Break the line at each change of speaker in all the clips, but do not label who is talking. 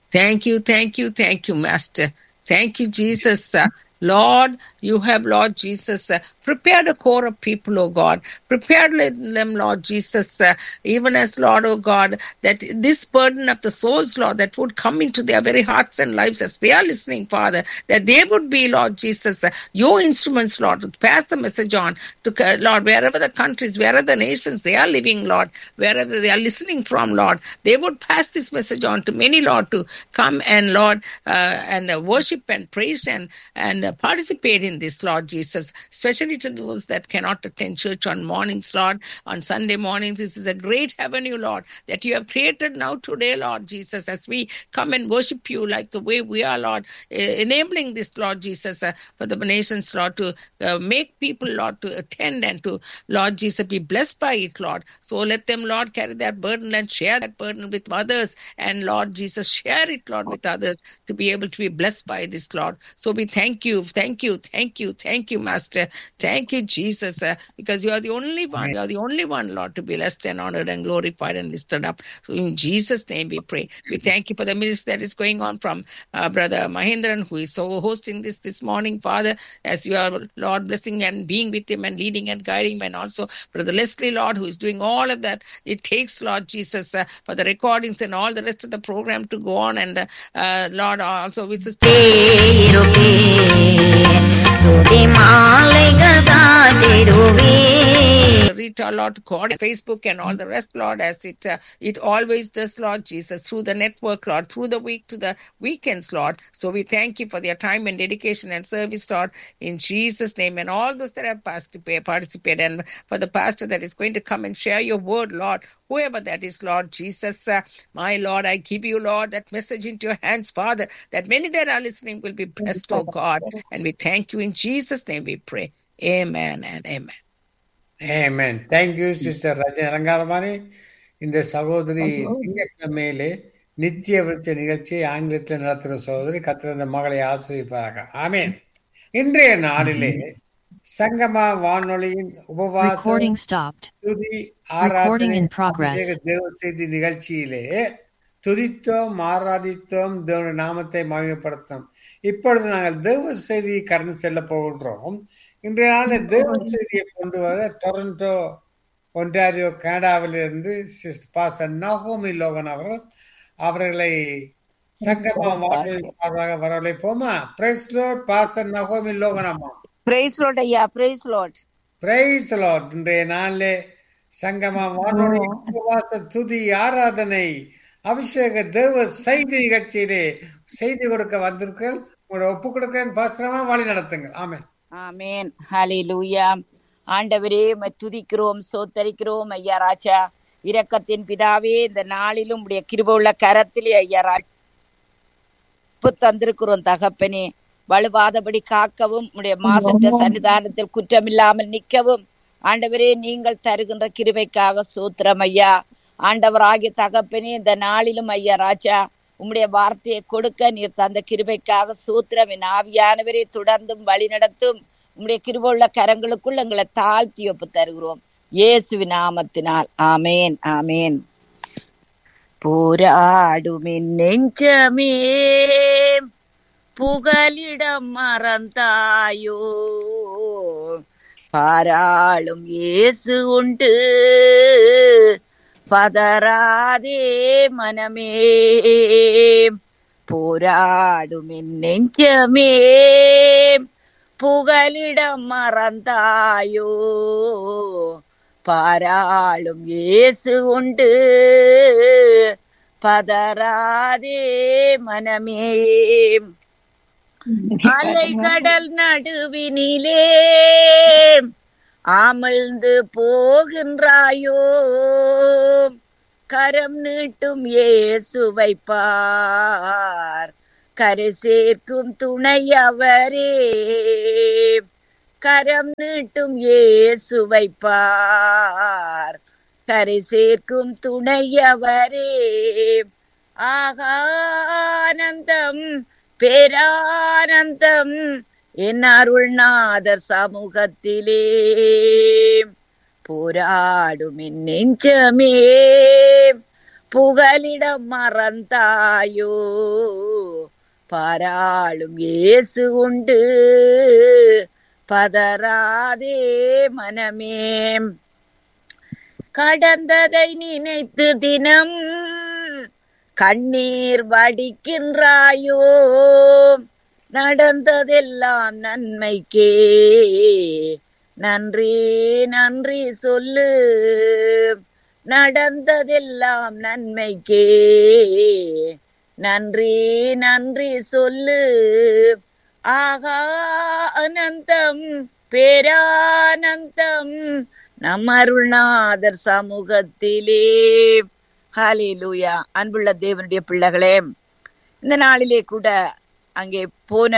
Thank you, thank you, thank you, Master. Thank you, Jesus. Uh, Lord, you have, Lord Jesus, uh, prepared a core of people, oh God. Prepared them, Lord Jesus, uh, even as, Lord, oh God, that this burden of the souls, Lord, that would come into their very hearts and lives as they are listening, Father, that they would be, Lord Jesus, uh, your instruments, Lord, to pass the message on to, uh, Lord, wherever the countries, wherever the nations they are living, Lord, wherever they are listening from, Lord, they would pass this message on to many, Lord, to come and, Lord, uh, and uh, worship and praise and, and uh, participate in this, Lord Jesus, especially to those that cannot attend church on mornings, Lord, on Sunday mornings. This is a great avenue, Lord, that you have created now today, Lord Jesus, as we come and worship you like the way we are, Lord, uh, enabling this, Lord Jesus, uh, for the nations, Lord, to uh, make people, Lord, to attend and to, Lord Jesus, be blessed by it, Lord. So let them, Lord, carry that burden and share that burden with others. And, Lord Jesus, share it, Lord, with others to be able to be blessed by this, Lord. So we thank you, thank you, thank you, thank you, Master. Thank you, Jesus, uh, because you are the only one, you are the only one, Lord, to be blessed and honored and glorified and lifted up. So in Jesus' name we pray. We thank you for the ministry that is going on from uh, Brother Mahindran, who is so hosting this this morning, Father, as you are, Lord, blessing and being with him and leading and guiding him, and also Brother Leslie, Lord, who is doing all of that. It takes, Lord Jesus, uh, for the recordings and all the rest of the program to go on, and uh, uh, Lord, also with Sister
துதி மாலைகள் சாட்டிடுவே
Rita, Lord God, Facebook and all the rest, Lord, as it uh, it always does, Lord Jesus, through the network, Lord, through the week to the weekends, Lord. So we thank you for their time and dedication and service, Lord, in Jesus' name, and all those that have participate, participate, and for the pastor that is going to come and share your word, Lord, whoever that is, Lord Jesus, uh, my Lord, I give you, Lord, that message into your hands, Father, that many that are listening will be blessed, oh God, and we thank you in Jesus' name. We pray, Amen and Amen.
Amen. Thank you, Sister Rajan Rangaramani. இந்த சகோதரி திங்கட்கிழமையிலே நித்திய விருட்ச நிகழ்ச்சியை ஆங்கிலத்தில் நடத்துகிற சகோதரி கத்திர இந்த மகளை ஆசிரியப்பாக ஆமேன் இன்றைய நாளிலே சங்கமா வானொலியின் உபவாச
Recording stopped.
துதி
Recording
ஆராதனை
in progress.
அபிஷேக தேவ செய்தி நிகழ்ச்சியிலே துதித்தோம் ஆராதித்தோம் தேவனுடைய நாமத்தை மகிமைப்படுத்தோம் இப்பொழுது நாங்கள் தேவ செய்தியை கடந்து செல்ல போகின்றோம் இன்றைய நாளில் தேவ செய்தியை கொண்டு வர டொரண்டோ ஒன்டாரியோ கனடாவிலிருந்து பாச நகோமி லோகன் அவர்கள் அவர்களை சங்கமா வானொலி சார்பாக வரவழைப்போமா பிரைஸ் லோட் பாச நகோமி லோகன் அம்மா
பிரைஸ் லார்ட் ஐயா பிரைஸ் லார்ட்
பிரைஸ் லார்ட் இன்றைய நாளிலே சங்கமா வானொலி உபவாச துதி ஆராதனை அபிஷேக தேவ செய்தி நிகழ்ச்சியிலே செய்தி கொடுக்க வந்திருக்கிறேன் உங்களோட ஒப்பு கொடுக்கிறேன் பாசனமா வழி நடத்துங்கள் ஆமென்
ஆமேன் ஹalleluya ஆண்டவரே உம்மை துதிக்கிறோம் சோத்தரிக்கிறோம் ஐயா ராஜா இரக்கத்தின் பிதாவே இந்த நாளிலும் உடைய கிருப உள்ள கரத்திலே ஐயா ராஜா உப்பு தந்திருக்கிறோம் தகப்பனே வலுவாதபடி காக்கவும் உடைய மாசற்ற சன்னிதானத்தில் குற்றமில்லாமல் நிற்கவும் ஆண்டவரே நீங்கள் தருகின்ற கிருபைக்காக சூத்திரம் ஐயா ஆண்டவராகிய தகப்பனே இந்த நாளிலும் ஐயா ராஜா உம்முடைய வார்த்தையை கொடுக்க நீர் தந்த கிருபைக்காக சூத்திரம் என் ஆவியானவரே தொடர்ந்தும் வழி நடத்தும் உம்முடைய கிருபுள்ள கரங்களுக்குள் எங்களை தாழ்த்தி ஒப்பு தருகிறோம் இயேசுவின் நாமத்தினால் ஆமேன் ஆமேன் போராடுமின் நெஞ்சமே புகலிடம் மறந்தாயோ பாராளும் இயேசு உண்டு பதறாதே மனமே போராடும் என் நெஞ்சமே புகலிடம் மறந்தாயோ பாராளும் இயேசு உண்டு பதறாதே மனமே அலைகடல் நடுவினிலே அமிழ்ந்து போகின்றாயோ கரம் நீட்டும் இயேசுவை பார் கரை சேர்க்கும் துணையவரே கரம் நீட்டும் இயேசுவை பார் கரை சேர்க்கும் துணையவரே ஆகானந்தம் பேரானந்தம் என் அருள்நாதர் சமூகத்திலே போராடும் என் நெஞ்சமே புகலிடம் மறந்தாயோ பாராளும் இயேசு உண்டு பதறாதே மனமே கடந்ததை நினைத்து தினம் கண்ணீர் வடிக்கின்றாயோ நடந்ததெல்லாம் நன்மைக்கே நன்றி நன்றி சொல்லு நடந்ததெல்லாம் நன்மைக்கே நன்றி நன்றி சொல்லு ஆகா அனந்தம் பேரானந்தம் நம் அருள்நாதர் சமூகத்திலே ஹalleluya அன்புள்ள தேவனுடைய பிள்ளைகளே இந்த நாளிலே கூட அங்கே போன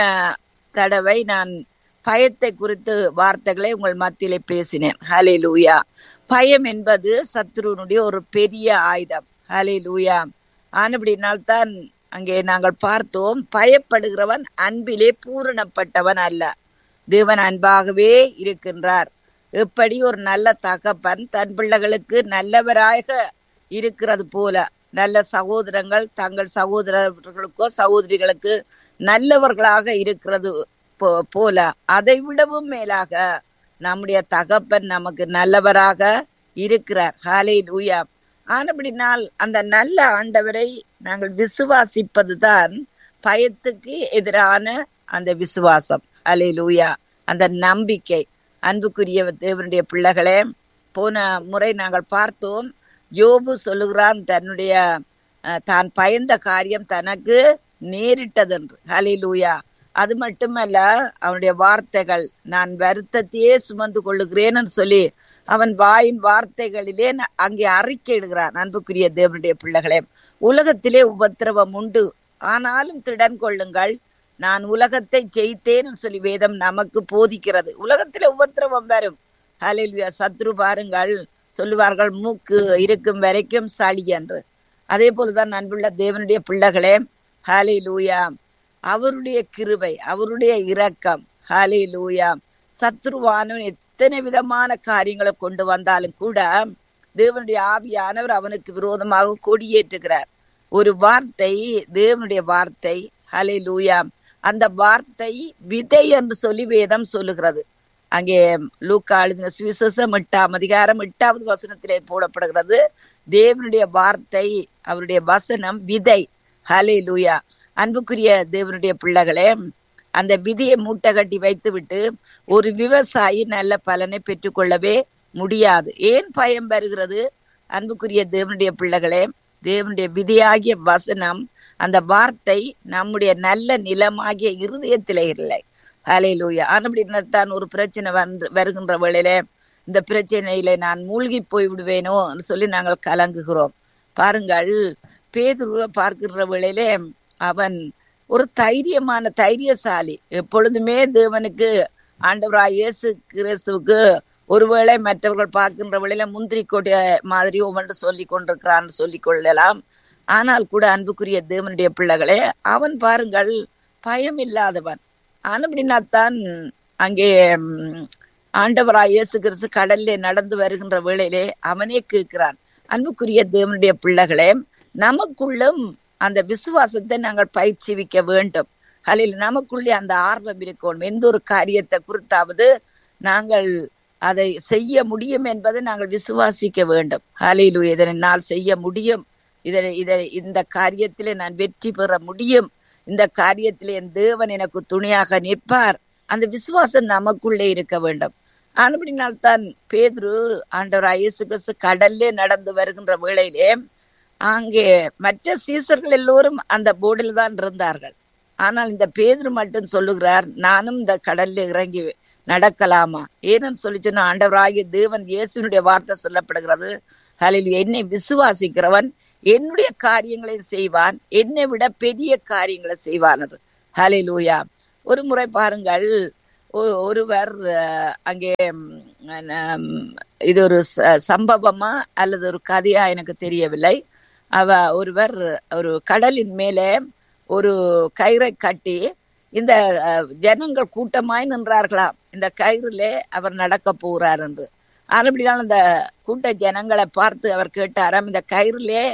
தடவை நான் பயத்தை குறித்து வார்த்தைகளை உங்கள் மத்தியிலே பேசினேன் ஹalleluya பயம் என்பது சத்ருனுடைய ஒரு பெரிய ஆயுதம் ஹalleluya ஆனபடினால் தான் அங்கே நாங்கள் பார்த்தோம் பயப்படுகிறவன் அன்பிலே பூரணப்பட்டவன் அல்ல தேவன் அன்பாகவே இருக்கின்றார் எப்படி ஒரு நல்ல தகப்பன் தன் பிள்ளைகளுக்கு நல்லவராக இருக்கிறது போல நல்ல சகோதரங்கள் தங்கள் சகோதரர்களுக்கோ சகோதரிகளுக்கு நல்லவர்களாக இருக்கிறது போ- போல அதை விடவும் மேலாக நம்முடைய தகப்பன் நமக்கு நல்லவராக இருக்கிறார் ஹாலே லூயா ஆனபடினால் அந்த நல்ல ஆண்டவரை நாங்கள் விசுவாசிப்பதுதான் பயத்துக்கு எதிரான அந்த விசுவாசம் ஹலே லூயா அந்த நம்பிக்கை அன்புக்குரிய தேவனுடைய பிள்ளைகளே போன முறை நாங்கள் பார்த்தோம் யோபு சொல்லுகிறான் தன்னுடைய அஹ், தான் பயந்த காரியம் தனக்கு நேரிட்டதென்று ஹalleluya அது மட்டுமல்ல அவனுடைய வார்த்தைகள் நான் வருத்தத்தையே சுமந்து கொள்ளுகிறேன்னு சொல்லி அவன் வாயின் வார்த்தைகளிலே ந- அங்கே அறிக்கையிடுகிறான் அன்புக்குரிய தேவனுடைய பிள்ளைகளே உலகத்திலே உபத்திரவம் உண்டு ஆனாலும் திடன் கொள்ளுங்கள் நான் உலகத்தை ஜெயித்தேன்னு சொல்லி வேதம் நமக்கு போதிக்கிறது உலகத்திலே உபத்திரவம் வரும் ஹalleluya சத்ரு பாருங்கள் சொல்லுவார்கள் மூக்கு இருக்கும் வரைக்கும் சளி என்று அதே போலதான் அன்புள்ள தேவனுடைய பிள்ளைகளே ஹாலே லூயா அவருடைய கிருபை அவருடைய இரக்கம் ஹாலே லூயா சத்ருவானவன் எத்தனை விதமான காரியங்களை கொண்டு வந்தாலும் கூட தேவனுடைய ஆவியானவர் அவனுக்கு விரோதமாக கொடியேற்றுகிறார் ஒரு வார்த்தை தேவனுடைய வார்த்தை ஹலே லூயா அந்த வார்த்தை விதை என்று சொல்லி வேதம் சொல்லுகிறது அங்கே லூக்கா எழுதின சுவிசேஷம் எட்டாம் அதிகாரம் எட்டாவது வசனத்திலே போடப்படுகிறது தேவனுடைய வார்த்தை அவருடைய வசனம் விதை ஹலே லூயா அன்புக்குரிய தேவனுடைய பிள்ளைகளே அந்த விதியை மூட்டை கட்டி வைத்து விட்டு ஒரு விவசாயி நல்ல பலனை பெற்றுக்கொள்ளவே முடியாது ஏன் பயம் வருகிறது அன்புக்குரிய தேவனுடைய பிள்ளைகளே தேவனுடைய விதியாகிய வசனம் அந்த வார்த்தை நம்முடைய நல்ல நிலமாகிய இருதயத்திலே இல்லை ஹலே லூயா தான் ஒரு பிரச்சனை வந்து வருகின்ற வேளையிலே இந்த பிரச்சனையில நான் மூழ்கி போய் விடுவேனோ சொல்லி நாங்கள் கலங்குகிறோம் பாருங்கள் பேதுருவை பார்க்கின்ற வேளையிலே அவன் ஒரு தைரியமான தைரியசாலி எப்பொழுதுமே தேவனுக்கு ஆண்டவராய் இயேசு கிறிஸ்துவுக்கு ஒருவேளை மற்றவர்கள் பார்க்கின்ற வேளையில முந்திரி கொடி மாதிரி ஒவ்வொன்று சொல்லி கொண்டிருக்கிறான்னு சொல்லிக் கொள்ளலாம் ஆனால் கூட அன்புக்குரிய தேவனுடைய பிள்ளைகளே அவன் பாருங்கள் பயம் இல்லாதவன் ஆனப்படினாத்தான் அங்கே ம், ஆண்டவராய் இயேசு கிறிஸ்து கடல்ல நடந்து வருகின்ற வேளையிலே அவனே கேட்கிறான் அன்புக்குரிய தேவனுடைய பிள்ளைகளே நமக்குள்ளும் அந்த விசுவாசத்தை நாங்கள் பயிற்சிவிக்க வேண்டும் அதில் நமக்குள்ளே அந்த ஆர்வம் இருக்கணும் எந்த ஒரு காரியத்தை குறித்தாவது நாங்கள் அதை செய்ய முடியும் என்பதை நாங்கள் விசுவாசிக்க வேண்டும் ஹலிலு இதனை நான் செய்ய முடியும் இதனை இதை இந்த காரியத்திலே நான் வெற்றி பெற முடியும் இந்த காரியத்திலே என் தேவன் எனக்கு துணையாக நிற்பார் அந்த விசுவாசம் நமக்குள்ளே இருக்க வேண்டும் ஆனபடினால்தான் பேதுரு ஆண்டவர் இயேசு கிறிஸ்து கடல்லே நடந்து வருகின்ற வேளையிலே அங்கே மற்ற சீசர்கள் எல்லோரும் அந்த போர்டில் தான் இருந்தார்கள் ஆனால் இந்த பேதுரு மட்டும் சொல்லுகிறார் நானும் இந்த கடல்ல இறங்கி நடக்கலாமா ஏன்னு சொல்லி சொன்ன ஆண்டவராகிய தேவன் இயேசுனுடைய வார்த்தை சொல்லப்படுகிறது அதில் என்னை விசுவாசிக்கிறவன் என்னுடைய காரியங்களை செய்வான் என்னை விட பெரிய காரியங்களை செய்வான் ஹலே லூயா ஒரு முறை பாருங்கள் ஒ- ஒருவர் அஹ், அங்கே ம், நம், இது ஒரு ச- சம்பவமா அல்லது ஒரு கதையா எனக்கு தெரியவில்லை அவ ஒருவர் ஒரு கடலின் மேலே ஒரு கயிறை கட்டி இந்த அஹ், ஜனங்கள் கூட்டமாய் நின்றார்களாம் இந்த கயிறிலே அவர் நடக்க போகிறார் என்று அப்படினால் அந்த கூட்ட ஜனங்களை பார்த்து அவர் கேட்டாராம் இந்த கயிறிலே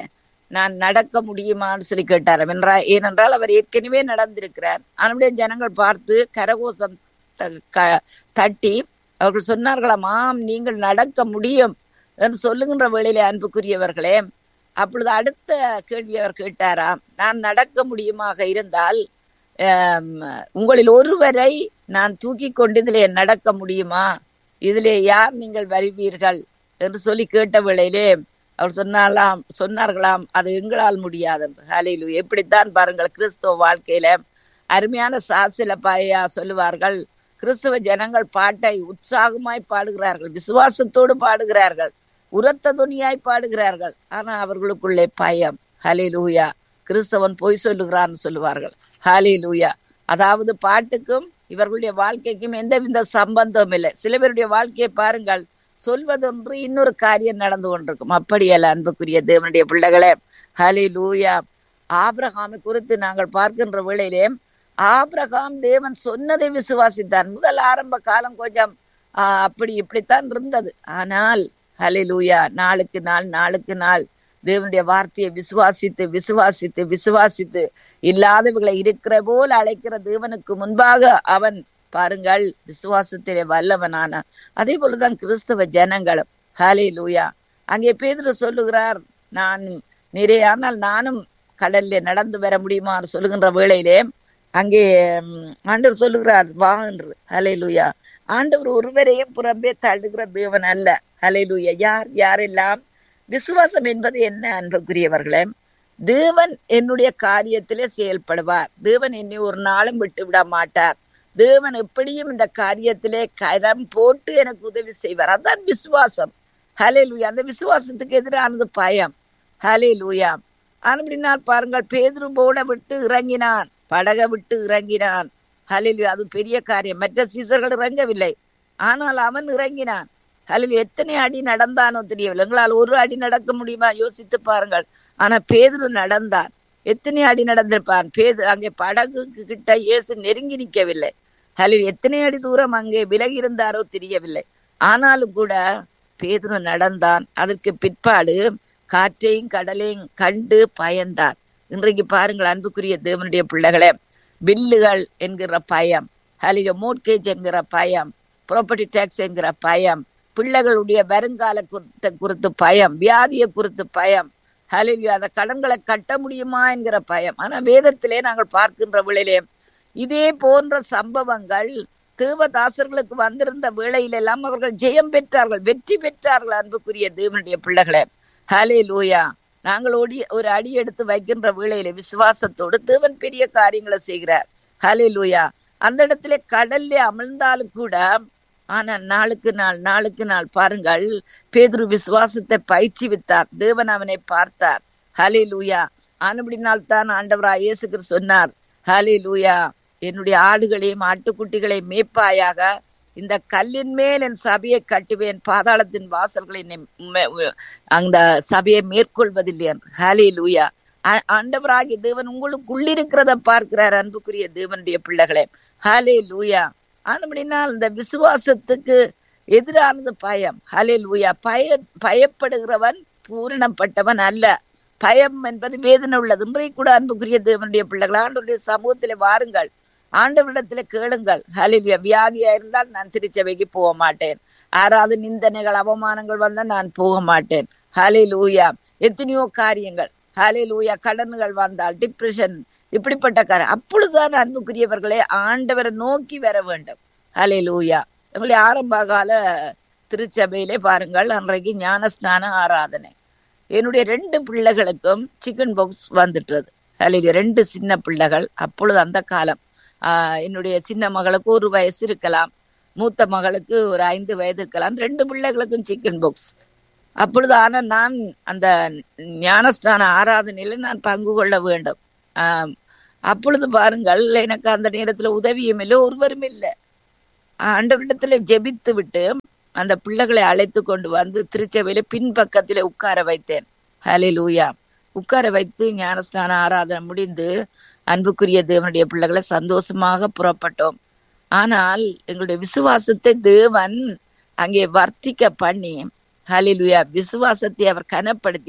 நான் நடக்க முடியுமான்னு சொல்லி கேட்டாராம் என்றா ஏனென்றால் அவர் ஏற்கனவே நடந்திருக்கிறார் அவனுடைய ஜனங்கள் பார்த்து கரகோஷம் த- க- தட்டி அவர்கள் சொன்னார்களாம் ஆம் நீங்கள் நடக்க முடியும் என்று சொல்லுகின்ற வேளையிலே அன்புக்குரியவர்களே அப்பொழுது அடுத்த கேள்வி அவர் கேட்டாராம் நான் நடக்க முடியுமாக இருந்தால் ஆம், உங்களில் ஒருவரை நான் தூக்கி கொண்டு இதிலே நடக்க முடியுமா இதிலே யார் நீங்கள் வருவீர்கள் என்று சொல்லி கேட்ட வேளையிலே அவர் சொன்னாலாம் சொன்னார்களாம் அது எங்களால் முடியாது என்று ஹalleluya. எப்படித்தான் பாருங்கள் கிறிஸ்துவ வாழ்க்கையில அருமையான சாசில பாயா சொல்லுவார்கள் கிறிஸ்துவ ஜனங்கள் பாட்டை உற்சாகமாய் பாடுகிறார்கள் விசுவாசத்தோடு பாடுகிறார்கள் உரத்த துணியாய் பாடுகிறார்கள் ஆனா அவர்களுக்குள்ளே பயம் ஹalleluya. கிறிஸ்தவன் பொய் சொல்லுகிறான்னு சொல்லுவார்கள் ஹalleluya. அதாவது பாட்டுக்கும் இவர்களுடைய வாழ்க்கைக்கும் எந்தவித சம்பந்தம் இல்லை சில பேருடைய வாழ்க்கையை பாருங்கள் சொல்வதொன்று இன்னொரு காரியம் நடந்து கொண்டிருக்கும் அப்படியல்ல அன்புக்குரிய தேவனுடைய பிள்ளைகளே ஹலி லூயா ஆபிரகாமை குறித்து நாங்கள் பார்க்கின்ற வேளையிலே ஆபிரகாம் தேவன் சொன்னதை விசுவாசித்தான் முதல் ஆரம்ப காலம் கொஞ்சம் ஆஹ், அப்படி இப்படித்தான் இருந்தது ஆனால் ஹலி லூயா நாளுக்கு நாள் நாளுக்கு நாள் தேவனுடைய வார்த்தையை விசுவாசித்து விசுவாசித்து விசுவாசித்து இல்லாதவர்களை இருக்கிற போல் அழைக்கிற தேவனுக்கு முன்பாக அவன் பாருங்கள் விசுவாசத்திலே வல்லவனான அதே போலதான் கிறிஸ்தவ ஜனங்களும் ஹலே லூயா அங்கே பேதுரு சொல்லுகிறார் நான் நிறைய ஆனால் நானும் கடல்ல நடந்து வர முடியுமான்னு சொல்லுகின்ற வேளையிலே அங்கே ம், ஆண்டவர் சொல்லுகிறார் வா என்று ஹலே லூயா ஆண்டவர் ஒருவரையும் புறம்பே தள்ளுகிற தேவன் அல்ல ஹலே லூயா யார் யாரெல்லாம் விசுவாசம் என்பது என்ன அன்புக்குரியவர்களே தேவன் என்னுடைய காரியத்திலே செயல்படுவார் தேவன் என்னை ஒரு நாளும் விட்டு விட மாட்டார் தேவன் எப்படியும் இந்த காரியத்திலே கரம் போட்டு எனக்கு உதவி செய்வார் அதான் விசுவாசம் ஹலே லூயா அந்த விசுவாசத்துக்கு எதிரானது பயம் ஹலே லூயா அப்படினால் பாருங்கள் பேதுரு போட விட்டு இறங்கினான் படகை விட்டு இறங்கினான் ஹலில் அது பெரிய காரியம் மற்ற சீசர்கள் இறங்கவில்லை ஆனால் அவன் இறங்கினான் ஹலில் எத்தனை அடி நடந்தானோ தெரியவில்லை எங்களால் ஒரு அடி நடக்க முடியுமா யோசித்து பாருங்கள் ஆனா பேதுரு நடந்தான் எத்தனை அடி நடந்திருப்பான் பேது அங்கே படகுக்கு கிட்ட இயேசு நெருங்கி நிற்கவில்லை ஹலில் எத்தனை அடி தூரம் அங்கே விலகி இருந்தாரோ தெரியவில்லை ஆனாலும் கூட பேதுரு நடந்தான் அதற்கு பிற்பாடு காற்றையும் கடலையும் கண்டு பயந்தார் இன்றைக்கு பாருங்கள் அன்புக்குரிய தேவனுடைய பிள்ளைகளே பில்லுகள் என்கிற பயம் ஹலிக மோட்கேஜ் என்கிற பயம் ப்ராப்பர்ட்டி டேக்ஸ் என்கிற பயம் பிள்ளைகளுடைய வருங்கால குறித்த குறித்து பயம் வியாதியை குறித்து பயம் ஹலில் அந்த கடன்களை கட்ட முடியுமா என்கிற பயம் ஆனா வேதத்திலே நாங்கள் பார்க்கின்ற வேளையிலே இதே போன்ற சம்பவங்கள் தேவதாசர்களுக்கு வந்திருந்த வேளையிலெல்லாம் அவர்கள் ஜெயம் பெற்றார்கள் வெற்றி பெற்றார்கள் அன்புக்குரிய தேவனுடைய பிள்ளைகளே ஹலே லூயா நாங்கள் ஓடி ஒரு அடி எடுத்து வைக்கின்ற வேளையில விசுவாசத்தோடு தேவன் பெரிய காரியங்களை செய்கிறார் ஹலே லூயா அந்த இடத்துல கடல்ல அமிழ்ந்தாலும் கூட ஆனா நாளுக்கு நாள் நாளுக்கு நாள் பாருங்கள் பேதுரு விசுவாசத்தை பயிற்சி வித்தார் தேவன் அவனை பார்த்தார் ஹலே லூயா ஆனபடினால் தான் ஆண்டவராய் இயேசு கிறிஸ்து சொன்னார் ஹலே லூயா என்னுடைய ஆடுகளையும் ஆட்டுக்குட்டிகளையும் மேய்ப்பாயாக இந்த கல்லின் மேல் என் சபையை கட்டுவேன் பாதாளத்தின் வாசல்களை என்னை மே- அந்த சபையை மேற்கொள்வதில்லை என்று ஹலே லூயா ஆண்டவராகி தேவன் உங்களுக்குள்ளிருக்கிறத பார்க்கிறார் அன்புக்குரிய தேவனுடைய பிள்ளைகளே ஹலே லூயா ஆனபடினால் இந்த விசுவாசத்துக்கு எதிரானது பயம் ஹலே லூயா பய பயப்படுகிறவன் பூரணப்பட்டவன் அல்ல பயம் என்பது வேதனை உள்ளது இன்றைக்கு கூட அன்புக்குரிய தேவனுடைய பிள்ளைகள் ஆண்டவருடைய சமூகத்திலே வாருங்கள் ஆண்டவரிடத்துல கேளுங்கள் ஹலிலியா வியாதியா இருந்தால் நான் திருச்சபைக்கு போக மாட்டேன் யாராவது நிந்தனைகள் அவமானங்கள் வந்தா நான் போக மாட்டேன் ஹலே லூயா எத்தனையோ காரியங்கள் ஹலே லூயா கடன்கள் வந்தால் டிப்ரெஷன் இப்படிப்பட்ட காரியம் அப்பொழுதுதான் அன்புக்குரியவர்களே ஆண்டவரை நோக்கி வர வேண்டும் ஹலே லூயா எங்களுடைய ஆரம்ப கால திருச்சபையிலே பாருங்கள் அன்றைக்கு ஞானஸ்நான ஆராதனை என்னுடைய ரெண்டு பிள்ளைகளுக்கும் சிக்கன் பாக்ஸ் வந்துட்டது அதில் ரெண்டு சின்ன பிள்ளைகள் அப்பொழுது அந்த காலம் ஆஹ் என்னுடைய சின்ன மகளுக்கு ஒரு வயசு இருக்கலாம் மூத்த மகளுக்கு ஒரு ஐந்து வயது இருக்கலாம் ரெண்டு பிள்ளைகளுக்கும் சிக்கன் பாக்ஸ் அப்பொழுது ஆனா நான் அந்த ஞானஸ்நான ஆராதனையில நான் பங்கு கொள்ள வேண்டும் ஆஹ் அப்பொழுது பாருங்கள் எனக்கு அந்த நேரத்துல உதவியும் இல்லை ஒருவரும் இல்லை ஆண்டவரிடத்துல ஜெபித்து விட்டு அந்த பிள்ளைகளை அழைத்து கொண்டு வந்து திருச்சபையில பின்பக்கத்திலே உட்கார வைத்தேன் ஹலே லூயா உட்கார வைத்து ஞானஸ்நான ஆராதனை முடிந்து அன்புக்குரிய தேவனுடைய பிள்ளைகளை சந்தோஷமாக புறப்பட்டோம் ஆனால் எங்களுடைய விசுவாசத்தை தேவன் அங்கே வர்த்திக்க பண்ணி ஹலிலுயா விசுவாசத்தை அவர் கனப்படுத்தி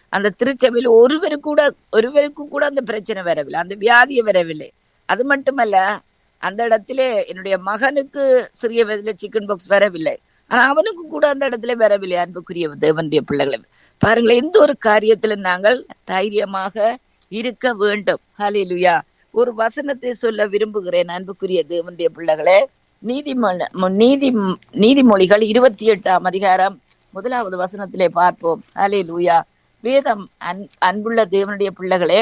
அந்த திருச்சபையில் ஒருவருக்கு கூட ஒருவருக்கு கூட அந்த பிரச்சனை வரவில்லை அந்த வியாதியை வரவில்லை அது மட்டுமல்ல அந்த இடத்திலே என்னுடைய மகனுக்கு சிறிய வயதுல சிக்கன் பாக்ஸ் வரவில்லை ஆனா அவனுக்கு கூட அந்த இடத்துல வரவில்லை அன்புக்குரிய தேவனுடைய பிள்ளைகளை பாருங்களேன் எந்த ஒரு காரியத்துல நாங்கள் தைரியமாக இருக்க வேண்டும் ஹalleluya ஒரு வசனத்தை சொல்ல விரும்புகிறேன் அன்புக்குரிய தேவனுடைய பிள்ளைகளே நீதிமொழி நீதி நீதிமொழிகள் இருபத்தி எட்டாம் அதிகாரம் முதலாவது வசனத்திலே பார்ப்போம் ஹalleluya வேதம் அன் அன்புள்ள தேவனுடைய பிள்ளைகளே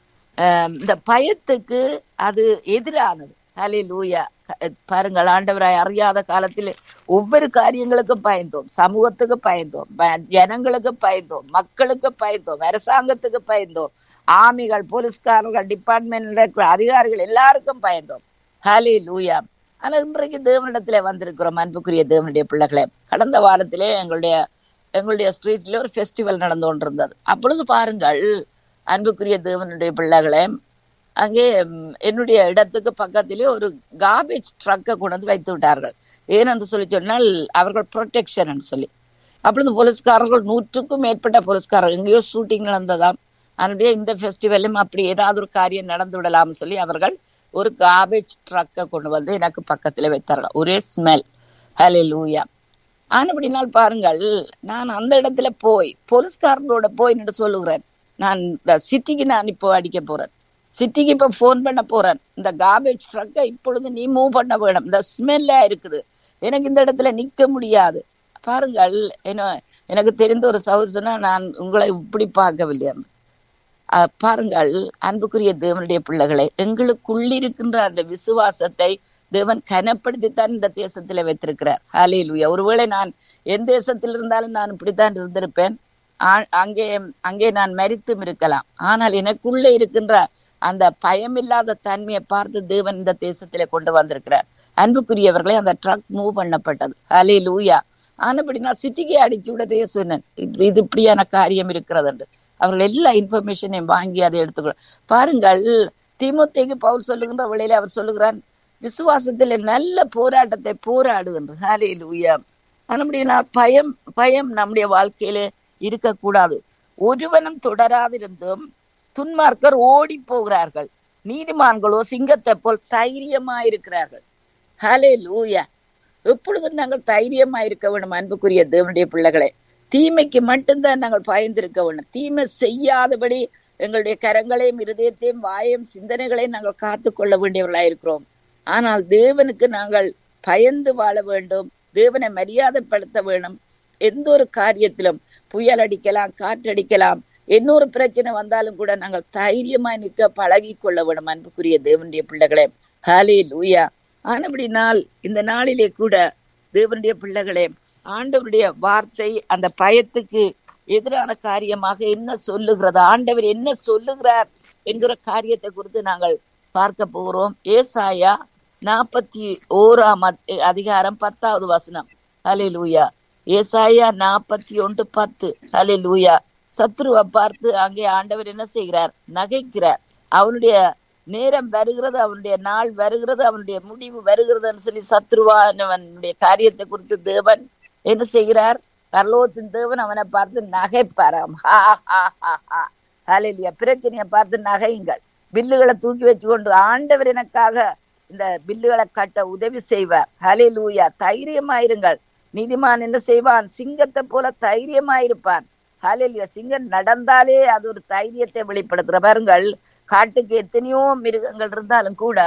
ஆஹ் இந்த பயத்துக்கு அது எதிரானது ஹலே லூயா பாருங்கள் ஆண்டவராய் அறியாத காலத்தில் ஒவ்வொரு காரியங்களுக்கும் பயந்தோம் சமூகத்துக்கு பயந்தோம் ப- ஜனங்களுக்கு பயந்தோம் மக்களுக்கு பயந்தோம் அரசாங்கத்துக்கு பயந்தோம் ஆமிகள் போலீஸ்காரர்கள் டிபார்ட்மெண்ட்ல இருக்கிற அதிகாரிகள் எல்லாருக்கும் பயந்தோம் ஹலே லூயா ஆனா இன்றைக்கு தேவனிடத்துல வந்திருக்கிறோம் அன்புக்குரிய தேவனுடைய பிள்ளைகளே கடந்த வாரத்திலே எங்களுடைய எங்களுடைய ஸ்ட்ரீட்ல ஒரு ஃபெஸ்டிவல் நடந்து கொண்டிருந்தது அப்பொழுது பாருங்கள் அன்புக்குரிய தேவனுடைய பிள்ளைகளே அங்கே ம், என்னுடைய இடத்துக்கு பக்கத்திலே ஒரு கார்பேஜ் ட்ரக்கை கொண்டு வந்து வைத்து விட்டார்கள் ஏனென்று சொல்லி சொன்னால் அவர்கள் ப்ரொடெக்ஷன் சொல்லி அப்பொழுது போலீஸ்காரர்கள் நூற்றுக்கும் மேற்பட்ட போலீஸ்காரர்கள் எங்கேயோ ஷூட்டிங் நடந்ததாம் அதனுடைய இந்த ஃபெஸ்டிவலும் அப்படி ஏதாவது ஒரு காரியம் நடந்து விடலாம்னு சொல்லி அவர்கள் ஒரு கார்பேஜ் ட்ரக்கை கொண்டு வந்து எனக்கு பக்கத்துல வைத்தார்கள் ஒரே ஸ்மெல் ஹலே லூயா ஆனபடினால் பாருங்கள் நான் அந்த இடத்துல போய் போலீஸ்காரங்களோட போய் நின்று சொல்லுகிறேன் நான் இந்த சிட்டிக்கு நான் இப்போ அடிக்க போறேன் சிட்டிக்கு இப்போ ஃபோன் பண்ண போறேன் இந்த கார்பேஜ் ட்ரக்கை இப்பொழுது நீ மூவ் பண்ண வேணும் இந்த ஸ்மெல்லா இருக்குது எனக்கு இந்த இடத்துல நிக்க முடியாது பாருங்கள் என்ன எனக்கு தெரிந்த ஒரு சவுர் சொன்னா நான் உங்களை இப்படி பார்க்கவில்லை என்று. அஹ் பாருங்கள் அன்புக்குரிய தேவனுடைய பிள்ளைகளை எங்களுக்குள்ளிருக்கின்ற அந்த விசுவாசத்தை தேவன் கனப்படுத்தித்தான் இந்த தேசத்துல வைத்திருக்கிறார் ஹalleluya ஒருவேளை நான் எந்த தேசத்தில் இருந்தாலும் நான் இப்படித்தான் இருந்திருப்பேன் ஆ- அங்கே அங்கே நான் மரித்தும் இருக்கலாம் ஆனால் எனக்குள்ளே இருக்கின்ற அந்த பயமில்லாத தன்மையை பார்த்து தேவன் இந்த தேசத்திலே கொண்டு வந்திருக்கிறார் அன்புக்குரியவர்களே அந்த ட்ரக் மூவ் பண்ணப்பட்டது ஹலே லூயா ஆனபடி நான் சிட்டிக்கு அடிச்சு விடவே சொன்னேன் இது இது இப்படியான காரியம் இருக்கிறது என்று அவர்கள் எல்லா இன்ஃபர்மேஷனையும் வாங்கி அதை எடுத்துக்கொள்ள பாருங்கள் திமுத்தைக்கு பவுல் சொல்லுகின்ற வழியில அவர் சொல்லுகிறார் விசுவாசத்தில் நல்ல போராட்டத்தை போராடு என்று ஹாலே லூயா ஆனபடினா பயம் பயம் நம்முடைய வாழ்க்கையில இருக்கக்கூடாது ஒருவனும் தொடராதிருந்தும் துன்மார்க்கர் ஓடி போகிறார்கள் நீதிமான்களோ சிங்கத்தை போல் தைரியமா இருக்கிறார்கள் ஹலே லூயா எப்பொழுதும் நாங்கள் தைரியமா இருக்க வேண்டும் அன்புக்குரிய தேவனுடைய பிள்ளைகளே தீமைக்கு மட்டும்தான் நாங்கள் பயந்திருக்க வேண்டும் தீமை செய்யாதபடி எங்களுடைய கரங்களையும் இருதயத்தையும் வாயும் சிந்தனைகளையும் நாங்கள் காத்து கொள்ள வேண்டியவர்களா இருக்கிறோம் ஆனால் தேவனுக்கு நாங்கள் பயந்து வாழ வேண்டும் தேவனை மரியாதைப்படுத்த வேண்டும் எந்த ஒரு காரியத்திலும் புயல் அடிக்கலாம் காற்றடிக்கலாம் இன்னொரு பிரச்சனை வந்தாலும் கூட நாங்கள் தைரியமா நிற்க பழகி கொள்ள வேண்டும் அன்புக்குரிய தேவனுடைய பிள்ளைகளே ஹாலே லூயா ஆனபடினால் இந்த நாளிலே கூட தேவனுடைய பிள்ளைகளே ஆண்டவருடைய வார்த்தை அந்த பயத்துக்கு எதிரான காரியமாக என்ன சொல்லுகிறது ஆண்டவர் என்ன சொல்லுகிறார் என்கிற காரியத்தை குறித்து நாங்கள் பார்க்க போகிறோம் ஏசாயா நாற்பத்தி ஓராம் அத்- அதிகாரம் பத்தாவது வசனம் ஹலே லூயா ஏசாயா நாற்பத்தி ஒன்று பத்து ஹலே லூயா சத்ருவை பார்த்து அங்கே ஆண்டவர் என்ன செய்கிறார் நகைக்கிறார் அவனுடைய நேரம் வருகிறது அவனுடைய நாள் வருகிறது அவனுடைய முடிவு வருகிறதுன்னு சொல்லி சத்ருவானவனுடைய காரியத்தை குறித்து தேவன் என்ன செய்கிறார் பரலோகத்தின் தேவன் அவனை பார்த்து நகைப்பாராம் ஹா ஹா ஹா ஹா ஹalleluya பிரச்சனையை பார்த்து நகையுங்கள் பில்லுகளை தூக்கி வச்சு கொண்டு ஆண்டவர் எனக்காக இந்த பில்லுகளை கட்ட உதவி செய்வார் ஹalleluya தைரியமாயிருங்கள் நீதிமான் என்ன செய்வான் சிங்கத்தை போல தைரியமாயிருப்பான் ஹalleluya சிங்கம் நடந்தாலே அது ஒரு தைரியத்தை வெளிப்படுத்துற பாருங்கள் காட்டுக்கு எத்தனையோ மிருகங்கள் இருந்தாலும் கூட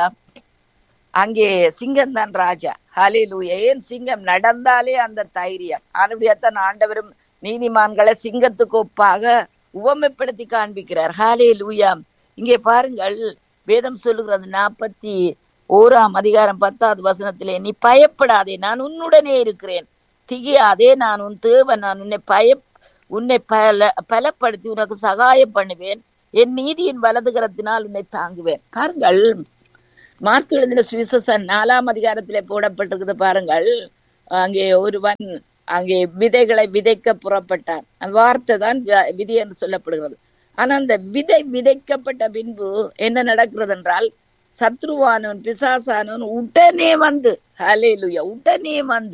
அங்கே சிங்கம் தான் ராஜா ஹalleluya ஏன் சிங்கம் நடந்தாலே அந்த தைரியம் ஆனபடியாத்தான் ஆண்டவரும் நீதிமான்களை சிங்கத்துக்கு ஒப்பாக உவமைப்படுத்தி காண்பிக்கிறார் ஹalleluya இங்கே பாருங்கள் வேதம் சொல்லுகிறது நாற்பத்தி ஓராம் அதிகாரம் பத்தாவது வசனத்திலே நீ பயப்படாதே நான் உன்னுடனே இருக்கிறேன் திகையாதே நான் உன் தேவன் நான் உன்னை பய உன்னை பல பலப்படுத்தி உனக்கு சகாயம் பண்ணுவேன் என் நீதியின் வலதுகரத்தினால் உன்னை தாங்குவேன் பாருங்கள் மார்க் எழுதின சுவிசேஷம் நாலாம் அதிகாரத்திலே போடப்பட்டிருக்குது பாருங்கள் அங்கே ஒருவன் அங்கே விதைகளை விதைக்க புறப்பட்டான் அந்த வார்த்தை தான் வி- விதி என்று சொல்லப்படுகிறது ஆனா அந்த விதை விதைக்கப்பட்ட பின்பு என்ன நடக்கிறது என்றால் சத்ருவானவன் பிசாசானவன் உடனே வந்து ஹalleluya உடனே வந்து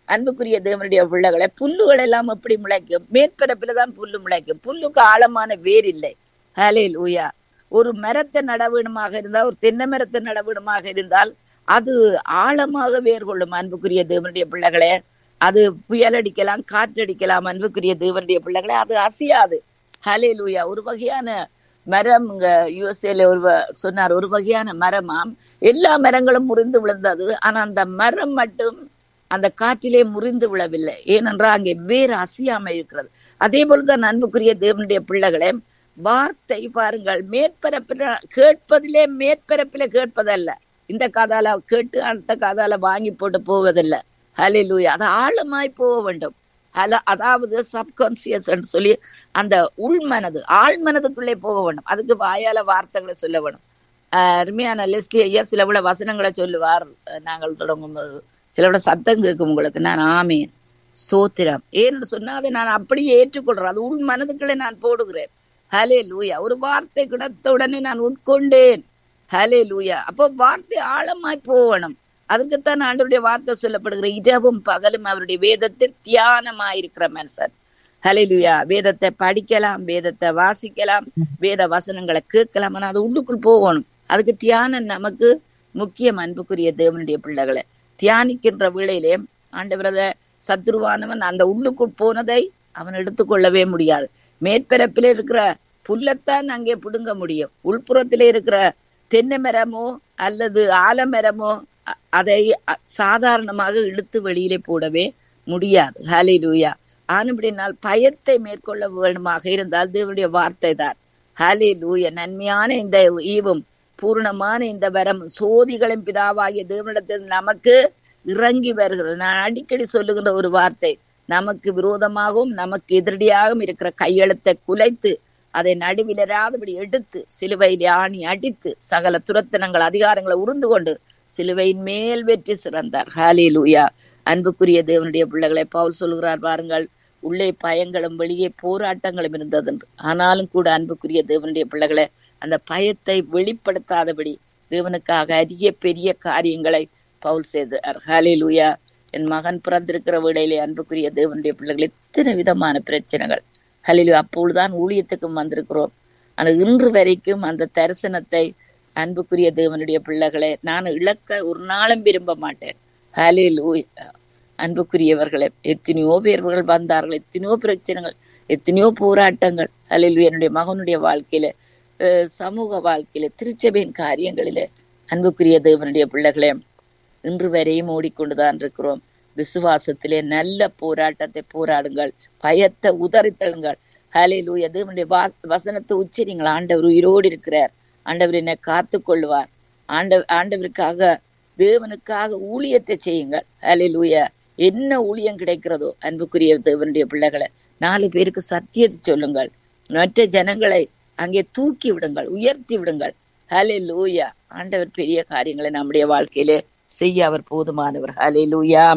அன்புக்குரிய தேவனுடைய பிள்ளைகளை புல்லுகள் எல்லாம் எப்படி முளைக்கும் மேற்பரப்பில தான் புல்லு முளைக்கும் புல்லுக்கு ஆழமான வேர் இல்லை ஹலே லூயா ஒரு மரத்தை நடவீனமாக இருந்தால் ஒரு தென்னை மரத்தை நடவீனமாக இருந்தால் அது ஆழமாக வேர் கொள்ளும் அன்புக்குரிய தேவனுடைய பிள்ளைகளே அது புயல் அடிக்கலாம் காற்றடிக்கலாம் அன்புக்குரிய தேவனுடைய பிள்ளைகளே அது அசையாது ஹலே லூயா ஒரு வகையான மரம் இங்க யுஎஸ்ஏல ஒரு வ- சொன்னார் ஒரு வகையான மரமாம் எல்லா மரங்களும் முறிந்து விழுந்தது ஆனா அந்த மரம் மட்டும் அந்த காற்றிலே முறிந்து விழவில்லை ஏனென்றால் அங்கே வேறு அசையாம இருக்கிறது அதே போலதான் அன்புக்குரிய தேவனுடைய பிள்ளைகளே வார்த்தை பாருங்கள் மேற்பரப்பில கேட்பதிலே மேற்பரப்பில கேட்பதல்ல இந்த காதால கேட்டு அடுத்த காதால வாங்கி போட்டு போவதில்லை ஹalleluya அது ஆழமாய் போக வேண்டும் ஹல அதாவது சப்கான்சியஸ் சொல்லி அந்த உள்மனது ஆழ்மனதுக்குள்ளே போக வேண்டும் அதுக்கு வாயால வார்த்தைகளை சொல்ல வேணும் ஆஹ் அருமையான லெஸ்கி ஐயா சில விட வசனங்களை சொல்லுவார் அஹ் நாங்கள் தொடங்கும் போது சில விட சத்தம் கேட்கும் உங்களுக்கு நான் ஆமேன் ஸ்தோத்திரம் ஏன்னு சொன்னா அதை நான் அப்படியே ஏற்றுக்கொள்றேன் அது உள் மனதுக்குள்ளே நான் போடுகிறேன் ஹலே லூயா ஒரு வார்த்தை கிடைத்த உடனே நான் உட்கொண்டேன் ஹலே லூயா அப்போ வார்த்தை ஆழமாய் போகணும் அதுக்குத்தான் ஆண்டவருடைய வார்த்தை சொல்லப்படுகிற இரவும் பகலும் அவருடைய வேதத்தில் தியானமாயிருக்கிற மனுஷன் ஹalleluya வேதத்தை படிக்கலாம் வேதத்தை வாசிக்கலாம் வேத வசனங்களை கேட்கலாம் ஆனா அது உள்ளுக்குள் போகணும் அதுக்கு தியானம் நமக்கு முக்கியம் அன்புக்குரிய தேவனுடைய பிள்ளைகளை தியானிக்கின்ற வேளையிலே ஆண்டவரத சத்துருவானவன் அந்த உள்ளுக்குள் போனதை அவன் எடுத்துக்கொள்ளவே முடியாது மேற்பரப்பிலே இருக்கிற புல்லத்தான் அங்கே புடுங்க முடியும் உள்புறத்திலே இருக்கிற தென்னை மரமோ அல்லது ஆலமரமோ அ- அதை அ- சாதாரணமாக இழுத்து வெளியிலே போடவே முடியாது ஹalleluya ஆனபடினால் பயத்தை மேற்கொள்ள வேண்டுமாக இருந்தால் தேவனுடைய வார்த்தை தான் ஹலே லூய நன்மையான இந்த ஈவும் பூர்ணமான இந்த வரம் சோதிகளின் பிதாவாகிய தேவனிடத்தில் நமக்கு இறங்கி வருகிறது நான் அடிக்கடி சொல்லுகின்ற ஒரு வார்த்தை நமக்கு விரோதமாகவும் நமக்கு எதிரடியாகவும் இருக்கிற கையெழுத்தை குலைத்து அதை நடுவிலராதபடி எடுத்து சிலுவையில் ஆணி அடித்து சகல துரத்தனங்கள் அதிகாரங்களை உருந்து கொண்டு சிலுவையின் மேல் வெற்றி சிறந்தார் ஹாலே லூயா அன்புக்குரிய தேவனுடைய பிள்ளைகளை பவுல் சொல்கிறார் பாருங்கள் உள்ளே பயங்களும் வெளியே போராட்டங்களும் இருந்தது என்று ஆனாலும் கூட அன்புக்குரிய தேவனுடைய பிள்ளைகளை அந்த பயத்தை வெளிப்படுத்தாதபடி தேவனுக்காக அரிய பெரிய காரியங்களை பவுல் செய்தார் ஹாலே லூயா என் மகன் பிறந்திருக்கிற வேளையிலே அன்புக்குரிய தேவனுடைய பிள்ளைகள் எத்தனை விதமான பிரச்சனைகள் ஹலிலு அப்பொழுதுதான் ஊழியத்துக்கும் வந்திருக்கிறோம் ஆனால் இன்று வரைக்கும் அந்த தரிசனத்தை அன்புக்குரிய தேவனுடைய பிள்ளைகளை நான் இழக்க ஒரு நாளும் விரும்ப மாட்டேன் ஹலில் அன்புக்குரியவர்களே எத்தனையோ பேர்கள் வந்தார்கள் எத்தனையோ பிரச்சனைகள் எத்தனையோ போராட்டங்கள் ஹலில் என்னுடைய மகனுடைய வாழ்க்கையில அஹ், சமூக வாழ்க்கையில திருச்சபையின் காரியங்களிலே அன்புக்குரிய தேவனுடைய பிள்ளைகளே இன்று வரையும் ஓடிக்கொண்டுதான் இருக்கிறோம் விசுவாசத்திலே நல்ல போராட்டத்தை போராடுங்கள் பயத்தை உதறித்தழுங்கள் ஹலே லூயா தேவனுடைய வாஸ் வசனத்தை உச்சரிங்கள் ஆண்டவர் உயிரோடு இருக்கிறார் ஆண்டவர் என்னை காத்து கொள்வார் ஆண்ட ஆண்டவருக்காக தேவனுக்காக ஊழியத்தை செய்யுங்கள் ஹலே லூயா என்ன ஊழியம் கிடைக்கிறதோ அன்புக்குரிய தேவனுடைய பிள்ளைகளை நாலு பேருக்கு சத்தியத்தை சொல்லுங்கள் மற்ற ஜனங்களை அங்கே தூக்கி விடுங்கள் உயர்த்தி விடுங்கள் ஹலே லூயா ஆண்டவர் பெரிய காரியங்களை நம்முடைய வாழ்க்கையிலே செய்ய அவர் போதுமானவர் ஹலே லூயா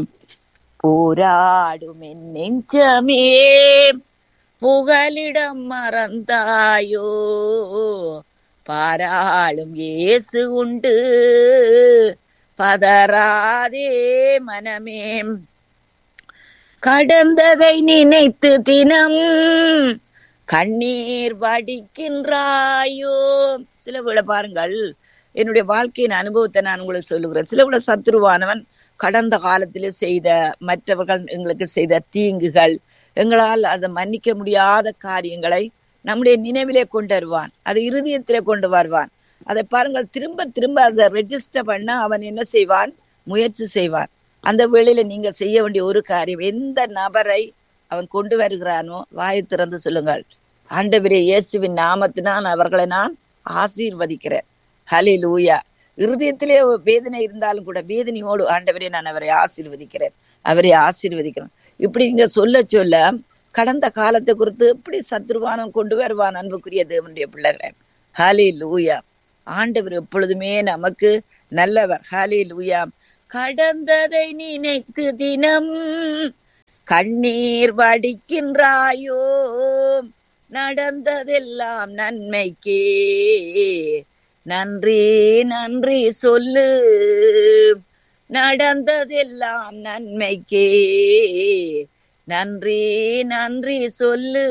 போராடும் என் நெஞ்சமே புகலிடம் மறந்தாயோ பாராளும் இயேசு உண்டு பதறாதே மனமே கடந்ததை நினைத்து தினம் கண்ணீர் வடிக்கின்றாயோ சில வேளை பாருங்கள் என்னுடைய வாழ்க்கையின் அனுபவத்தை நான் உங்களுக்கு சொல்லுகிறேன் சில வேளை சத்துருவானவன் கடந்த காலத்திலே செய்த மற்றவர்கள் எங்களுக்கு செய்த தீங்குகள் எங்களால் அதை மன்னிக்க முடியாத காரியங்களை நம்முடைய நினைவிலே கொண்டு வருவான் அதை இருதயத்திலே கொண்டு வருவான் அதை பாருங்கள் திரும்ப திரும்ப அதை ரெஜிஸ்டர் பண்ண அவன் என்ன செய்வான் முயற்சி செய்வான் அந்த வேளையில நீங்க செய்ய வேண்டிய ஒரு காரியம் எந்த நபரை அவன் கொண்டு வருகிறானோ வாயை திறந்து சொல்லுங்கள் ஆண்டவரே இயேசுவின் நாமத்தினால் அவர்களை நான் ஆசீர்வதிக்கிறேன் ஹலே லூயா இருதயத்திலே வேதனை இருந்தாலும் கூட வேதனையோடு ஆண்டவரே நான் அவரை ஆசீர்வதிக்கிறேன் அவரை ஆசீர்வதிக்கிறேன் இப்படி நீங்க சொல்ல சொல்ல கடந்த காலத்தை குறித்து எப்படி சத்ருவானம் கொண்டு வருவான் அன்புக்குரிய தேவனுடைய பிள்ளைகளை ஹாலே லூயா ஆண்டவர் எப்பொழுதுமே நமக்கு நல்லவர் ஹாலே லூயா கடந்ததை நினைத்து தினம் கண்ணீர் வடிக்கின்றாயோ நடந்ததெல்லாம் நன்மைக்கே நன்றி நன்றி சொல்லு நடந்ததெல்லாம் நன்மைக்கே நன்றி நன்றி சொல்லு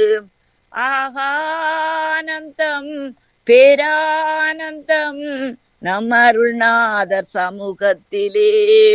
ஆகானந்தம் பேரானந்தம் நம் அருள்நாதர் சமூகத்திலே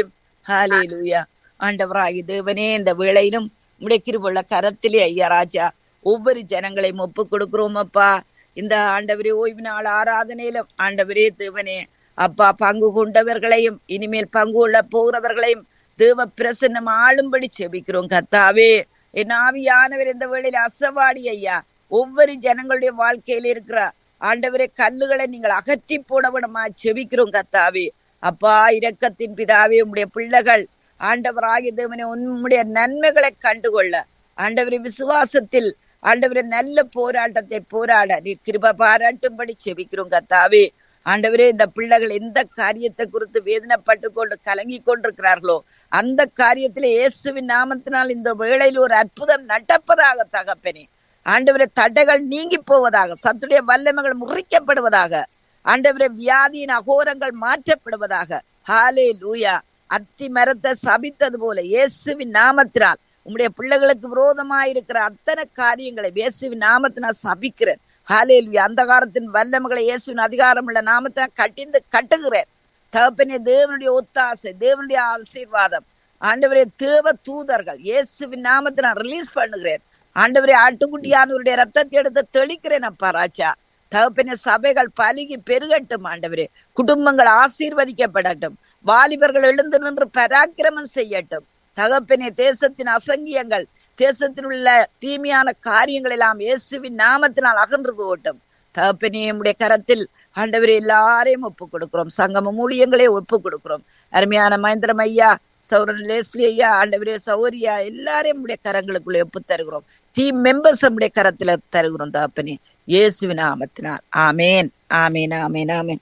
ஹalleluya ஆண்டவராகி தேவனே இந்த வேளையிலும் உடைய கிருபுள்ள கரத்திலே ஐயா ராஜா ஒவ்வொரு ஜனங்களையும் ஒப்பு கொடுக்கிறோம் அப்பா இந்த ஆண்டவரே ஓய்வு நாள் ஆராதனையிலும் ஆண்டவரே தேவனே அப்பா பங்கு கொண்டவர்களையும் இனிமேல் பங்கு கொள்ள போகிறவர்களையும் தேவ பிரசன்னம் ஆளும்படி செபிக்கிறோம் கத்தாவே என் ஆவியானவர் இந்த வேளையில அசவாடி ஐயா ஒவ்வொரு ஜனங்களுடைய வாழ்க்கையில இருக்கிற ஆண்டவரே கல்லுகளை நீங்கள் அகற்றி போடவிடமா செபிக்கிறோம் கத்தாவே அப்பா இரக்கத்தின் பிதாவே உம்முடைய பிள்ளைகள் ஆண்டவராகிய தேவனே உன்னுடைய நன்மைகளை கண்டுகொள்ள ஆண்டவரை விசுவாசத்தில் ஆண்டவரை நல்ல போராட்டத்தை போராட நீ கிருப பாராட்டும்படி செபிக்கிறோம் கத்தாவே ஆண்டவரே இந்த பிள்ளைகள் எந்த காரியத்தை குறித்து வேதனைப்பட்டு கொண்டு கலங்கி கொண்டிருக்கிறார்களோ அந்த காரியத்திலே இயேசுவின் நாமத்தினால் இந்த வேளையில் ஒரு அற்புதம் நடப்பதாக தகப்பனே ஆண்டவரே தடைகள் நீங்கி போவதாக சத்துடைய வல்லமைகள் முறிக்கப்படுவதாக ஆண்டவரே வியாதியின் அகோரங்கள் மாற்றப்படுவதாக ஹாலே லூயா அத்தி மரத்தை சபித்தது போல இயேசுவின் நாமத்தினால் உம்முடைய பிள்ளைகளுக்கு விரோதமாயிருக்கிற அத்தனை காரியங்களை இயேசுவின் நாமத்தினால் சபிக்கிறேன் ஹாலேல்வி அந்த காலத்தின் வல்லமைகளை இயேசுவின் அதிகாரம் உள்ள நாமத்தினால் கட்டிந்து கட்டுகிறேன் தகப்பனே தேவனுடைய ஒத்தாசை தேவனுடைய ஆசீர்வாதம் ஆண்டவரே தேவ தூதர்கள் இயேசுவின் நாமத்தை நான் ரிலீஸ் பண்ணுகிறேன் ஆண்டவரே ஆட்டுக்குட்டியானவருடைய ரத்தத்தை எடுத்து தெளிக்கிறேன் அப்பா ராஜா தகப்பனே சபைகள் பலுகி பெருகட்டும் ஆண்டவரே குடும்பங்கள் ஆசீர்வதிக்கப்படட்டும் வாலிபர்கள் எழுந்து நின்று பராக்கிரமம் செய்யட்டும் தகப்பனே தேசத்தின் அசங்கியங்கள் தேசத்தில் உள்ள தீமையான காரியங்கள் எல்லாம் இயேசுவின் நாமத்தினால் அகன்று போகட்டும் தகப்பனே நம்முடைய கரத்தில் ஆண்டவரே எல்லாரையும் ஒப்பு கொடுக்கிறோம் சங்கம ஊழியங்களே ஒப்பு கொடுக்கிறோம் அருமையான மகேந்திரம் ஐயா சௌரன் லேஸ்லி ஐயா ஆண்டவரே சௌரியா எல்லாரையும் நம்முடைய கரங்களுக்குள்ளே ஒப்பு தருகிறோம் டீம் மெம்பர்ஸ் நம்முடைய கரத்துல தருகிறோம் தகப்பனே இயேசுவின் நாமத்தினால் ஆமேன் ஆமேன் ஆமேன் ஆமேன்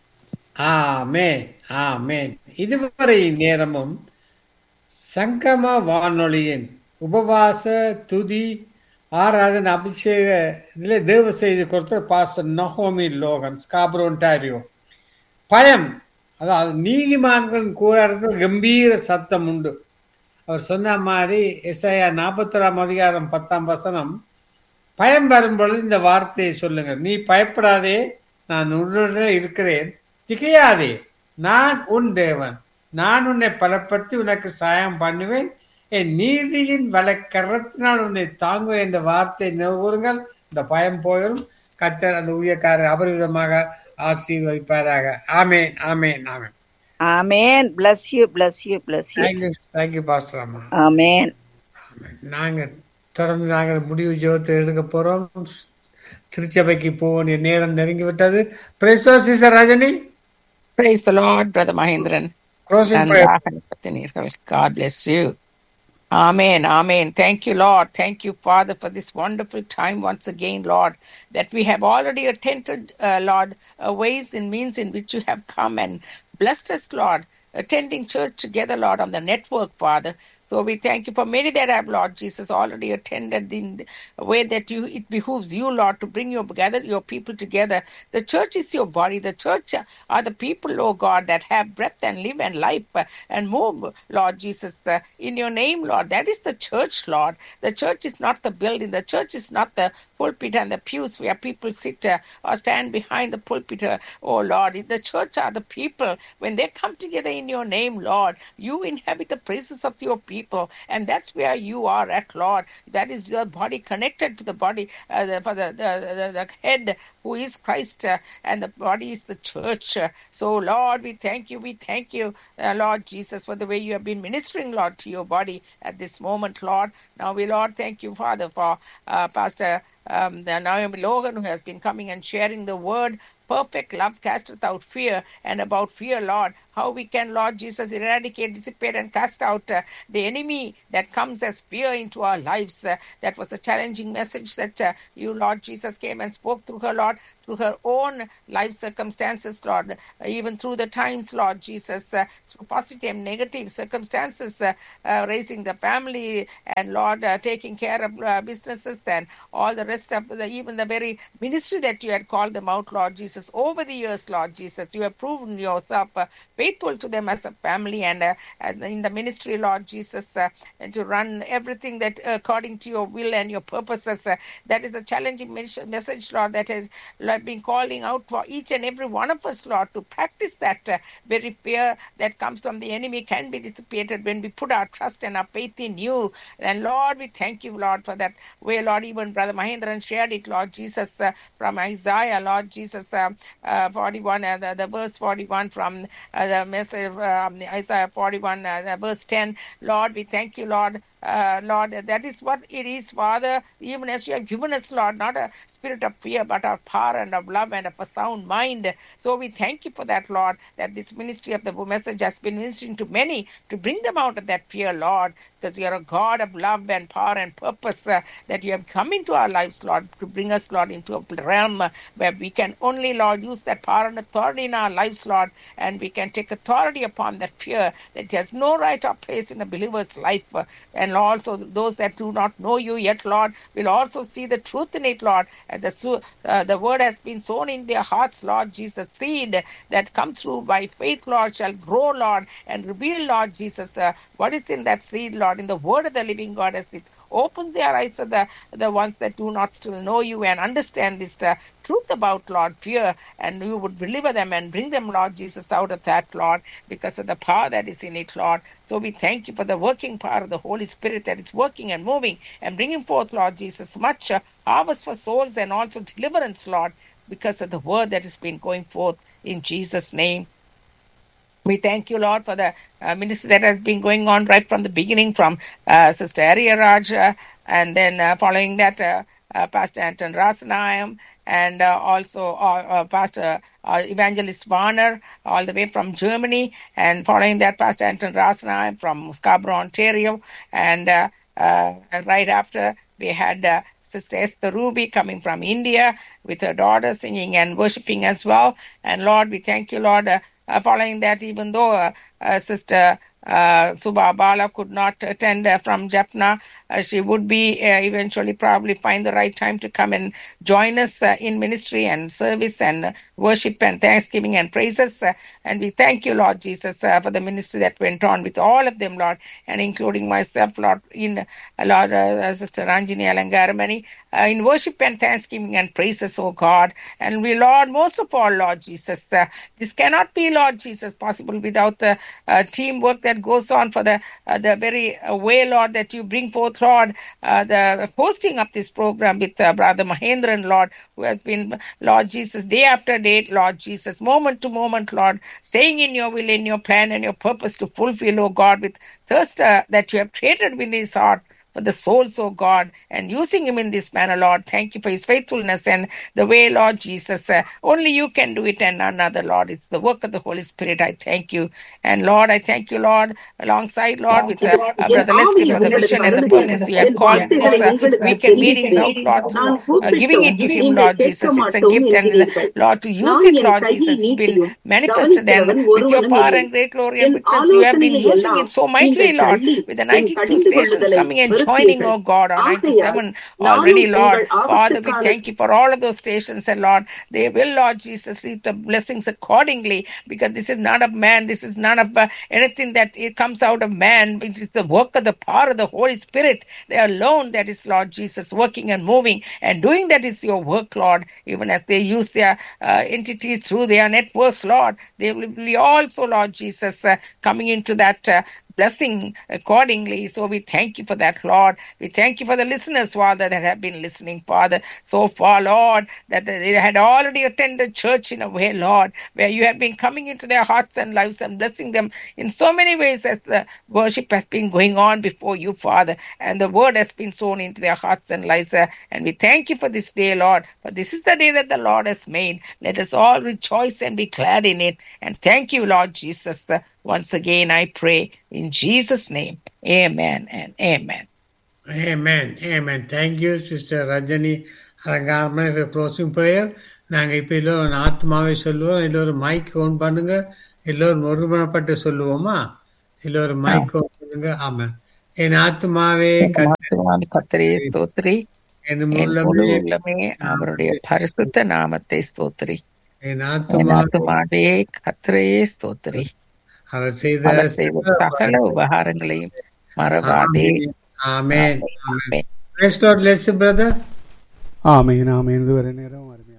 ஆமேன் ஆமேன் இதுவரை நேரமும் சங்கம வானொலியின் உபவாச துதி ஆராதனை அபிஷேக இதில் தேவ செய்தி கொடுத்த pastor Naomi Logan Scarborough Ontario பயம் அதாவது நீதிமான்களின் கூறாரத்தில் கம்பீர சத்தம் உண்டு அவர் சொன்ன மாதிரி எஸ்ஐயா நாற்பத்தொராம் அதிகாரம் பத்தாம் வசனம் பயம் வரும் பொழுது இந்த வார்த்தையை சொல்லுங்க நீ பயப்படாதே நான் உன்னுடன் இருக்கிறேன் திகையாதே நான் உன் தேவன் நான் உன்னை பலப்படுத்தி உனக்கு சாயம் பண்ணுவேன் என் நீதியின் வழக்கரத்தினால் உன்னை தாங்குவேன் என்ற வார்த்தை நினைவுறுங்கள் இந்த பயம் போயிடும் கத்தர் அந்த ஊழியக்காரர் அபரிவிதமாக ஆசீர்வதிப்பாராக ஆமேன் ஆமேன் ஆமேன்
ஆமேன் bless you bless you bless you
thank you thank you pastor அம்மா
ஆமேன்
நாங்க தொடர்ந்து நாங்கள் முடிவு ஜெபத்தை எடுக்க போறோம் திருச்சபைக்கு போக வேண்டிய நேரம் நெருங்கி விட்டது பிரேசோ sister Rajini
Praise the Lord, Brother Mahindran.
Closing
நன்றாக நடத்தினீர்கள். God bless you. Amen. Amen. Thank you, Lord. Thank you, Father, for this wonderful time once again, Lord, that we have already attended, uh, Lord, uh, ways and means in which you have come and blessed us, Lord, attending church together, Lord, on the network, Father. So we thank you for many that have, Lord Jesus, already attended in the way that you it behooves you, Lord, to bring your gather your people together. The church is your body. The church are the people, oh God, that have breath and live and life uh, and move, Lord Jesus, uh, in your name, Lord. That is the church, Lord. The church is not the building. The church is not the pulpit and the pews where people sit uh, or stand behind the pulpit, uh, oh Lord. The church are the people. When they come together in your name, Lord, you inhabit the praises of your people. And that's where you are at, Lord. That is your body connected to the body, uh, the, for the, the, the, the head who is Christ, uh, and the body is the church. Uh, So, Lord, we thank you. We thank you, uh, Lord Jesus, for the way you have been ministering, Lord, to your body at this moment, Lord. Now, we, Lord, thank you, Father, for uh, Pastor um, the Naomi Logan, who has been coming and sharing the word. Perfect love casteth out fear, and about fear, Lord, how we can, Lord Jesus, eradicate, dissipate, and cast out uh, the enemy that comes as fear into our lives. Uh, that was a challenging message that uh, you, Lord Jesus, came and spoke through her, Lord, through her own life circumstances, Lord, uh, even through the times, Lord Jesus, uh, through positive and negative circumstances, uh, uh, raising the family, and Lord, uh, taking care of uh, businesses and all the rest of the even the very ministry that you had called them out, Lord Jesus, over the years, Lord Jesus. You have proven yourself uh, faithful to them as a family and uh, as in the ministry, Lord Jesus, uh, and to run everything that according to your will and your purposes. Uh, that is the challenging mes- message, Lord, that has Lord, been calling out for each and every one of us, Lord, to practice that uh, very fear that comes from the enemy can be dissipated when we put our trust and our faith in you. And Lord, we thank you, Lord, for that way, Lord. Even Brother Mahendran shared it, Lord Jesus, uh, from Isaiah, Lord Jesus, uh, uh, 41, uh, the, the verse 41 from uh, the message, um, Isaiah 41, uh, the verse 10. Lord, we thank you, Lord. Uh, Lord, that is what it is, Father, even as you have given us, Lord, not a spirit of fear, but of power and of love and of a sound mind. So we thank you for that, Lord, that this ministry of the message has been ministering to many to bring them out of that fear, Lord, because you are a God of love and power and purpose uh, that you have come into our lives, Lord, to bring us, Lord, into a realm uh, where we can only, Lord, use that power and authority in our lives, Lord, and we can take authority upon that fear that has no right or place in a believer's life. Uh, and also those that do not know you yet, Lord, will also see the truth in it, Lord. And the, su- uh, the word has been sown in their hearts, Lord Jesus. Seed that come through by faith, Lord, shall grow, Lord, and reveal, Lord Jesus, uh, what is in that seed, Lord, in the word of the living God as it opens their eyes of the, the ones that do not still know you and understand this uh, truth about, Lord, fear, and you would deliver them and bring them, Lord Jesus, out of that, Lord, because of the power that is in it, Lord. So we thank you for the working power of the Holy Spirit that is working and moving and bringing forth, Lord Jesus, much uh, harvest for souls and also deliverance, Lord, because of the word that has been going forth in Jesus' name. We thank you, Lord, for the uh, ministry that has been going on right from the beginning from uh, Sister Arya Raj, uh, and then uh, following that, uh, uh, Pastor Anton Rasanayam, and uh, also uh, uh, Pastor uh, Evangelist Warner, all the way from Germany, and following that, Pastor Anton Rasanayam from Scarborough, Ontario, and uh, uh, right after we had uh, Sister Esther Ruby coming from India with her daughter singing and worshiping as well. And Lord, we thank you, Lord. Uh, uh, following that, even though uh, uh, Sister uh, Subha Bala could not attend uh, from Jaffna, uh, she would be uh, eventually probably find the right time to come and join us uh, in ministry and service and uh, worship and thanksgiving and praises. Uh, and we thank you, Lord Jesus, uh, for the ministry that went on with all of them, Lord, and including myself, Lord, in uh, Lord, uh, Sister Ranjini Alangaramani, uh, in worship and thanksgiving and praises, oh God. And we, Lord, most of all, Lord Jesus, uh, this cannot be, Lord Jesus, possible without the uh, teamwork that goes on for the uh, the very uh, way, Lord, that you bring forth, Lord, uh, the hosting of this program with uh, Brother Mahendran, Lord, who has been, Lord Jesus, day after day, Lord Jesus, moment to moment, Lord, staying in your will, in your plan, and your purpose to fulfill, oh God, with thirst uh, that you have created within his heart for the souls, oh God, and using him in this manner, Lord. Thank you for his faithfulness and the way, Lord Jesus. Uh, only you can do it and none other, Lord. It's the work of the Holy Spirit. I thank you. And Lord, I thank you, Lord, alongside, Lord, with uh, uh, Brother Leslie for the vision and the purpose you have called this uh, weekend meetings out, Lord, through, uh, giving it to him, Lord Jesus. It's a gift, and Lord, to use it, Lord Jesus, has been manifested and with your power and great glory and because you have been using it so mightily, Lord, with the 92 stations coming and joining, oh God, on 97 already, Lord. Father, we thank you for all of those stations, and Lord, they will, Lord Jesus, reap the blessings accordingly because this is not of man, this is none of uh, anything that it comes out of man, it is the work of the power of the Holy Spirit. They alone that is, Lord Jesus, working and moving and doing that is your work, Lord, even as they use their uh, entities through their networks, Lord. They will be also, Lord Jesus, uh, coming into that. Uh, blessing accordingly. So we thank you for that, Lord. We thank you for the listeners, Father, that have been listening, Father, so far, Lord, that they had already attended church in a way, Lord, where you have been coming into their hearts and lives and blessing them in so many ways as the worship has been going on before you, Father, and the word has been sown into their hearts and lives. uh, And we thank you for this day, Lord, for this is the day that the Lord has made. Let us all rejoice and be glad in it. And thank you, Lord Jesus. Uh, Once again, I pray in Jesus' name. Amen and amen.
Amen. Amen. Thank you, Sister Rajani Arangaramana for closing prayer. நாங்க இப்ப எல்லோரும் ஆத்மாவை சொல்லுவோம் எல்லோரும் mic own பண்ணுங்க எல்லோரும் ஒருமனப்பட்டு சொல்லுவோமா எல்லோரும் மைக் ஓன் பண்ணுங்க ஆமாம் என் ஆத்மாவே கர்த்தரை
கத்தரே ஸ்தோத்திரி
என்
என்
உள்ளமே
முழு உள்ளமே அவருடைய பரிசுத்த நாமத்தை ஸ்தோத்திரி
என்
என்
ஆத்துமா
ஆத்துமாவே கத்திரையே ஸ்தோத்திரி
அவர் செய்த
அவர் செய்த சகல உபகாரங்களையும் மறவாதே
ஆமென் ஆமென்
ஆமென்.
Praise God, bless you, brother.
ஆமேன் ஆமேன் இதுவரை நேரம் அருமையான